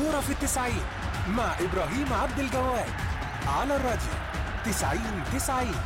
كورة في التسعين مع إبراهيم عبد الجواد على الراديو تسعين تسعين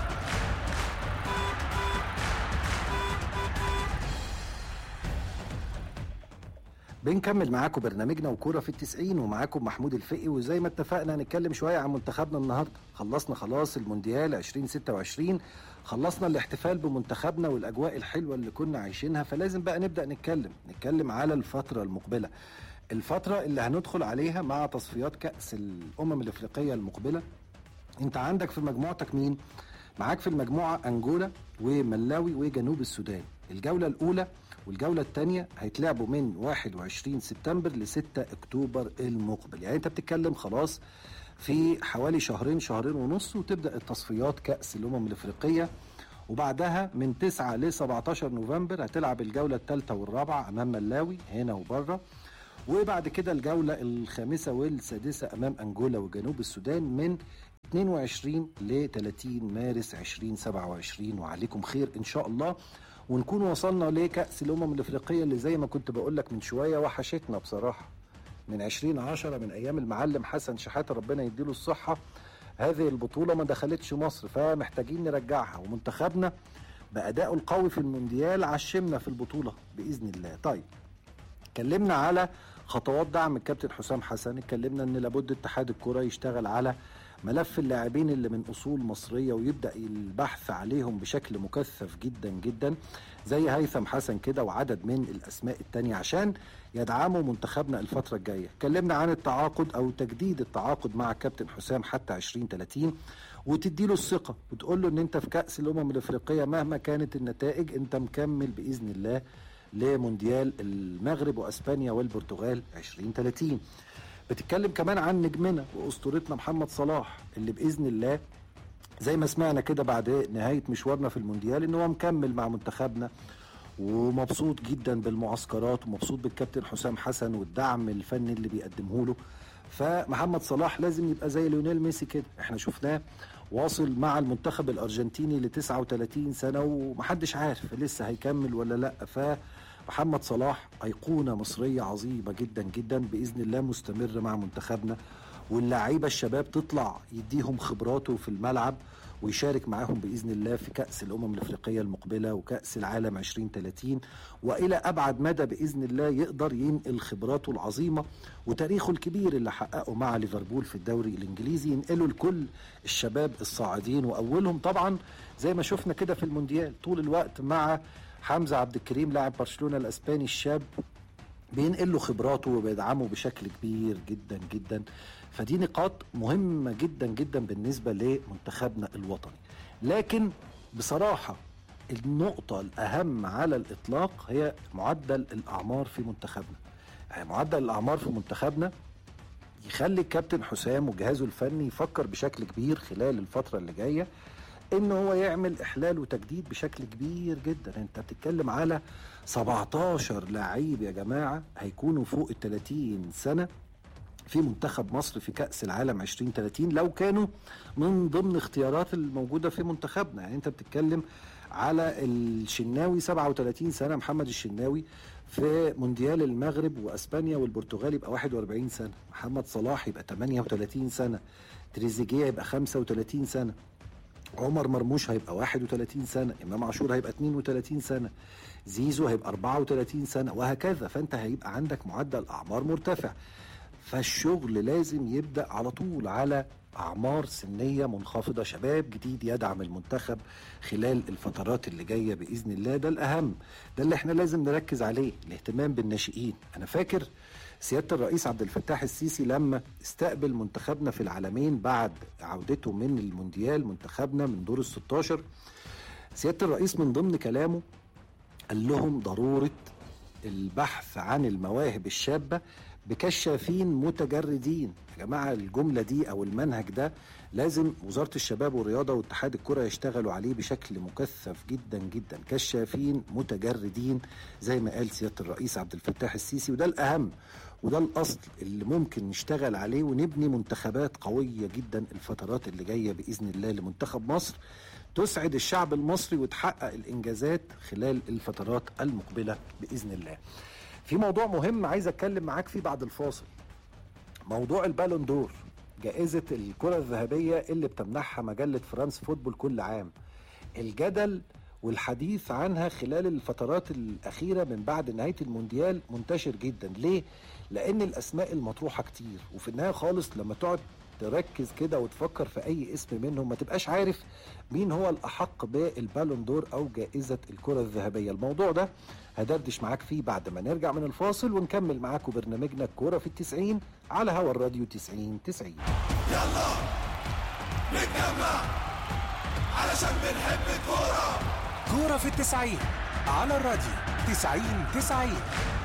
بنكمل معاكم برنامجنا وكورة في التسعين ومعاكم محمود الفقي وزي ما اتفقنا هنتكلم شوية عن منتخبنا النهاردة خلصنا خلاص المونديال 2026 خلصنا الاحتفال بمنتخبنا والأجواء الحلوة اللي كنا عايشينها فلازم بقى نبدأ نتكلم نتكلم على الفترة المقبلة الفترة اللي هندخل عليها مع تصفيات كأس الأمم الإفريقية المقبلة انت عندك في مجموعتك مين؟ معاك في المجموعة أنجولا وملاوي وجنوب السودان الجولة الأولى والجولة الثانية هيتلعبوا من 21 سبتمبر ل 6 أكتوبر المقبل يعني أنت بتتكلم خلاص في حوالي شهرين شهرين ونص وتبدأ التصفيات كأس الأمم الإفريقية وبعدها من 9 ل 17 نوفمبر هتلعب الجولة الثالثة والرابعة أمام ملاوي هنا وبره وبعد كده الجولة الخامسة والسادسة أمام أنجولا وجنوب السودان من 22 ل 30 مارس 2027 وعليكم خير إن شاء الله ونكون وصلنا لكأس الأمم الإفريقية اللي زي ما كنت بقول لك من شوية وحشتنا بصراحة من 2010 من أيام المعلم حسن شحاتة ربنا يديله الصحة هذه البطولة ما دخلتش مصر فمحتاجين نرجعها ومنتخبنا بأدائه القوي في المونديال عشمنا في البطولة بإذن الله طيب اتكلمنا على خطوات دعم الكابتن حسام حسن اتكلمنا ان لابد اتحاد الكره يشتغل على ملف اللاعبين اللي من اصول مصريه ويبدا البحث عليهم بشكل مكثف جدا جدا زي هيثم حسن كده وعدد من الاسماء التانية عشان يدعموا منتخبنا الفتره الجايه اتكلمنا عن التعاقد او تجديد التعاقد مع الكابتن حسام حتى 2030 وتديله الثقه وتقول له ان انت في كاس الامم الافريقيه مهما كانت النتائج انت مكمل باذن الله لمونديال المغرب واسبانيا والبرتغال 2030 بتتكلم كمان عن نجمنا واسطورتنا محمد صلاح اللي باذن الله زي ما سمعنا كده بعد نهايه مشوارنا في المونديال ان هو مكمل مع منتخبنا ومبسوط جدا بالمعسكرات ومبسوط بالكابتن حسام حسن والدعم الفني اللي بيقدمه له فمحمد صلاح لازم يبقى زي ليونيل ميسي كده احنا شفناه واصل مع المنتخب الارجنتيني ل 39 سنه ومحدش عارف لسه هيكمل ولا لا فمحمد صلاح ايقونه مصريه عظيمه جدا جدا باذن الله مستمر مع منتخبنا واللعيبه الشباب تطلع يديهم خبراته في الملعب ويشارك معاهم باذن الله في كاس الامم الافريقيه المقبله وكاس العالم 2030 والى ابعد مدى باذن الله يقدر ينقل خبراته العظيمه وتاريخه الكبير اللي حققه مع ليفربول في الدوري الانجليزي ينقله لكل الشباب الصاعدين واولهم طبعا زي ما شفنا كده في المونديال طول الوقت مع حمزه عبد الكريم لاعب برشلونه الاسباني الشاب بينقل له خبراته وبيدعمه بشكل كبير جدا جدا فدي نقاط مهمة جدا جدا بالنسبة لمنتخبنا الوطني لكن بصراحة النقطة الأهم على الإطلاق هي معدل الأعمار في منتخبنا يعني معدل الأعمار في منتخبنا يخلي الكابتن حسام وجهازه الفني يفكر بشكل كبير خلال الفترة اللي جاية ان هو يعمل احلال وتجديد بشكل كبير جدا انت بتتكلم على 17 لعيب يا جماعه هيكونوا فوق ال 30 سنه في منتخب مصر في كأس العالم 2030 لو كانوا من ضمن اختيارات الموجودة في منتخبنا يعني انت بتتكلم على الشناوي 37 سنة محمد الشناوي في مونديال المغرب واسبانيا والبرتغال يبقى 41 سنة محمد صلاح يبقى 38 سنة تريزيجيه يبقى 35 سنة عمر مرموش هيبقى 31 سنة إمام عاشور هيبقى 32 سنة زيزو هيبقى 34 سنة وهكذا فأنت هيبقى عندك معدل أعمار مرتفع فالشغل لازم يبدا على طول على اعمار سنيه منخفضه شباب جديد يدعم المنتخب خلال الفترات اللي جايه باذن الله ده الاهم ده اللي احنا لازم نركز عليه الاهتمام بالناشئين انا فاكر سياده الرئيس عبد الفتاح السيسي لما استقبل منتخبنا في العالمين بعد عودته من المونديال منتخبنا من دور ال 16 سياده الرئيس من ضمن كلامه قال لهم ضروره البحث عن المواهب الشابه بكشافين متجردين يا جماعة الجملة دي أو المنهج ده لازم وزارة الشباب والرياضة واتحاد الكرة يشتغلوا عليه بشكل مكثف جدا جدا كشافين متجردين زي ما قال سيادة الرئيس عبد الفتاح السيسي وده الأهم وده الأصل اللي ممكن نشتغل عليه ونبني منتخبات قوية جدا الفترات اللي جاية بإذن الله لمنتخب مصر تسعد الشعب المصري وتحقق الإنجازات خلال الفترات المقبلة بإذن الله في موضوع مهم عايز اتكلم معاك فيه بعد الفاصل موضوع البالون دور جائزة الكرة الذهبية اللي بتمنحها مجلة فرانس فوتبول كل عام الجدل والحديث عنها خلال الفترات الأخيرة من بعد نهاية المونديال منتشر جدا ليه؟ لأن الأسماء المطروحة كتير وفي النهاية خالص لما تقعد تركز كده وتفكر في أي اسم منهم ما تبقاش عارف مين هو الأحق بالبالون دور أو جائزة الكرة الذهبية الموضوع ده هدردش معاك فيه بعد ما نرجع من الفاصل ونكمل معاكم برنامجنا الكورة في التسعين على هوا الراديو تسعين تسعين يلا نتجمع علشان بنحب الكورة كورة في التسعين على الراديو تسعين تسعين